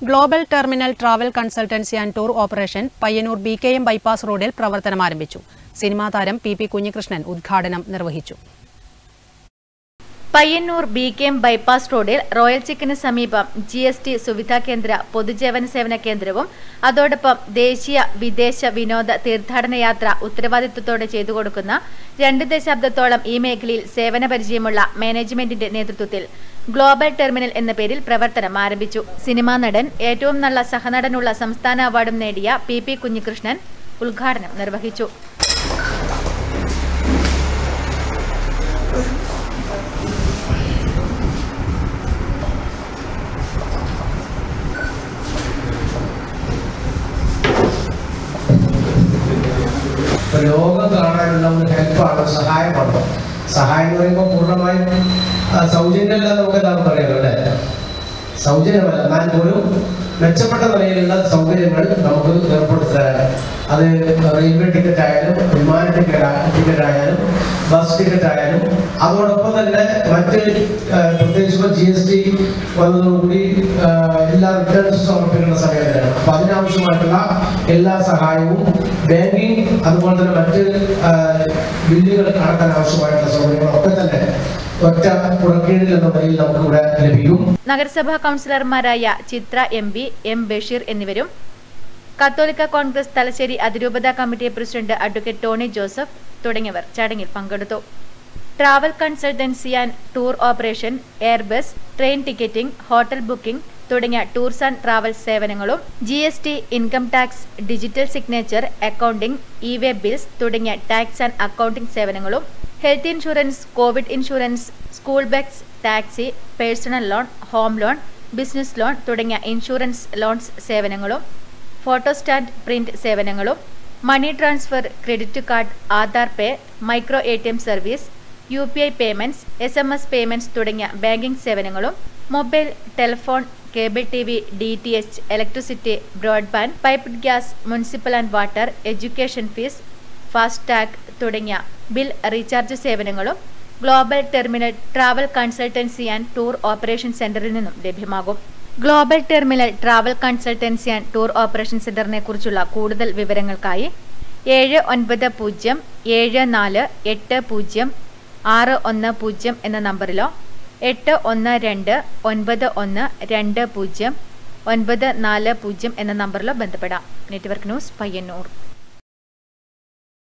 global terminal travel consultancy and tour operation Payyanur B K M bypass റോഡിൽ പ്രവർത്തനം ആരംഭിച്ചു cinema താരം പി പി കുഞ്ഞികൃഷ്ണൻ ഉദ്ഘാടനം നിർവഹിച്ചു Payyanur B K M bypass റോഡിൽ റോയൽ ചിക്കന് സമീപം ജി എസ് ടി സുവിധാ കേന്ദ്ര പൊതുജീവന സേവന കേന്ദ്രവും അതോടൊപ്പം ദേശീയ വിദേശ വിനോദ തീർത്ഥാടന യാത്ര ഉത്തരവാദിത്വത്തോടെ ചെയ്തു കൊടുക്കുന്ന രണ്ട് ദശാബ്ദത്തോളം ഈ മേഖലയിൽ സേവന പരിചയമുള്ള മാനേജ്മെന്റിന്റെ നേതൃത്വത്തിൽ ഗ്ലോബൽ ടെർമിനൽ എന്ന പേരിൽ പ്രവർത്തനം ആരംഭിച്ചു സിനിമാ നടൻ ഏറ്റവും നല്ല സഹനടനുള്ള സംസ്ഥാന അവാർഡും നേടിയ പി പി കുഞ്ഞികൃഷ്ണൻ ഉദ്ഘാടനം നിർവഹിച്ചു ഇപ്പൊ ലോകം കാണാനുള്ള ഒരു ഹെൽപ്പാണ് സഹായമാണ് സഹായം എന്ന് പറയുമ്പോൾ പൂർണ്ണമായും ആ, സൗജന്യമല്ല നമുക്ക് എല്ലാവർക്കും അറിയാലോ അല്ലേ സൗജന്യമല്ല എന്നാൽ പോലും മെച്ചപ്പെട്ട നിലയിലുള്ള സൗകര്യങ്ങൾ നമുക്ക് ഏർപ്പെടുത്താനാണ് അത് റെയിൽവേ ടിക്കറ്റ് ആയാലും വിമാന ടിക്കറ്റ് ടിക്കറ്റ് ആയാലും ബസ് ടിക്കറ്റ് ആയാലും അതോടൊപ്പം തന്നെ മറ്റ് ആ, പ്രത്യേകിച്ച് ഇപ്പോൾ ജി എസ് ടി വന്നതോടുകൂടി ആ, എല്ലാ റിട്ടേൺസ് സമർപ്പിക്കുന്ന സമയത്താണ് അപ്പൊ അതിനാവശ്യമായിട്ടുള്ള എല്ലാ സഹായവും ബാങ്കിങ് അതുപോലെ തന്നെ മറ്റ് ആ, ബില്ലുകൾ അടക്കാൻ ആവശ്യമായിട്ടുള്ള സൗകര്യങ്ങളൊക്കെ തന്നെ ഒറ്റ പുറക്കീഴിൽ എന്ന നിലയിൽ നമുക്ക് ഇവിടെ ലഭിക്കും നഗരസഭാ കൗൺസിലർമാരായ Chitra M P M Basheer എന്നിവരും കത്തോലിക്ക കോൺഗ്രസ് തലശ്ശേരി അതിരൂപത committee president advocate Tony Joseph തുടങ്ങിയവർ ചടങ്ങിൽ പങ്കെടുത്തു travel consultancy and tour operation air bus train ticketing hotel booking തുടങ്ങിയ ടൂർസ് ആൻഡ് ട്രാവൽ സേവനങ്ങളും G S T income tax digital signature accounting E way bills തുടങ്ങിയ tax and accounting സേവനങ്ങളും health insurance COVID insurance school bags taxi personal loan home loan business loan തുടങ്ങിയ insurance loans സേവനങ്ങളും photostat print സേവനങ്ങളും money transfer credit card Aadhaar pay micro A T M service U P I payments S M S payments തുടങ്ങിയ banking സേവനങ്ങളും mobile telephone cable T V D T H electricity broadband piped gas municipal and water education fees FASTag തുടങ്ങിയ bill recharge സേവനങ്ങളും global terminal travel consultancy and tour operation സെന്ററിൽ നിന്നും ലഭ്യമാകും global terminal travel consultancy and tour operation സെന്ററിനെ കുറിച്ചുള്ള കൂടുതൽ വിവരങ്ങൾക്കായി ഏഴ് ഒൻപത് പൂജ്യം ഏഴ് നാല് എട്ട് പൂജ്യം ആറ് ഒന്ന് പൂജ്യം എന്ന നമ്പറിലോ എട്ട് ഒന്ന് രണ്ട് ഒൻപത് ഒന്ന് രണ്ട് പൂജ്യം ഒൻപത് നാല് പൂജ്യം എന്ന നമ്പറിലോ ബന്ധപ്പെടാം നെറ്റ്വർക്ക് ന്യൂസ് പയ്യന്നൂർ